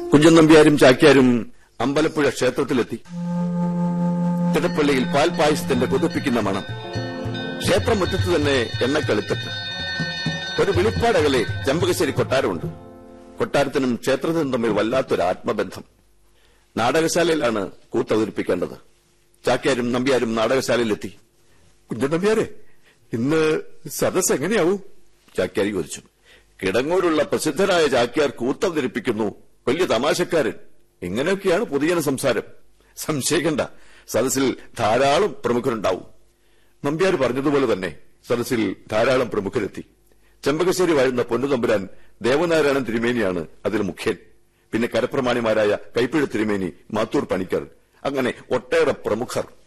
കുഞ്ചൻ നമ്പ്യാരും ചാക്യാരും അമ്പലപ്പുഴ ക്ഷേത്രത്തിലെത്തി തിടപ്പള്ളിയിൽ പാൽപായസത്തിന്റെ കൊതിപ്പിക്കുന്ന മണം ക്ഷേത്രമുറ്റത്ത് തന്നെ എണ്ണക്കളിത്തട്ട് ഒരു വെളിപ്പാടകലെ ചെമ്പകശ്ശേരി കൊട്ടാരമുണ്ട് കൊട്ടാരത്തിനും ക്ഷേത്രത്തിനും തമ്മിൽ വല്ലാത്തൊരു ആത്മബന്ധം നാടകശാലയിലാണ് കൂത്ത് അവതരിപ്പിക്കേണ്ടത് ചാക്യാരും നമ്പ്യാരും നാടകശാലയിലെത്തി കുഞ്ചൻ നമ്പ്യാരെ ഇന്ന് സദസ് എങ്ങനെയാവും ചാക്യാർ ചോദിച്ചു കിടങ്ങൂരുള്ള പ്രസിദ്ധനായ ചാക്യാർ കൂത്തവതരിപ്പിക്കുന്നു വലിയ തമാശക്കാരൻ ഇങ്ങനെയൊക്കെയാണ് പൊതുജന സംസാരം സംശയിക്കണ്ട സദസ്സിൽ ധാരാളം പ്രമുഖരുണ്ടാവും നമ്പ്യാർ പറഞ്ഞതുപോലെ തന്നെ സദസ്സിൽ ധാരാളം പ്രമുഖരെത്തി ചെമ്പകശ്ശേരി വാഴുന്ന പൊന്നുതമ്പുരാൻ ദേവനാരായണൻ തിരുമേനിയാണ് അതിൽ മുഖ്യൻ പിന്നെ കരപ്രമാണിമാരായ കൈപ്പിഴ തിരുമേനി മാത്തൂർ പണിക്കർ അങ്ങനെ ഒട്ടേറെ പ്രമുഖർ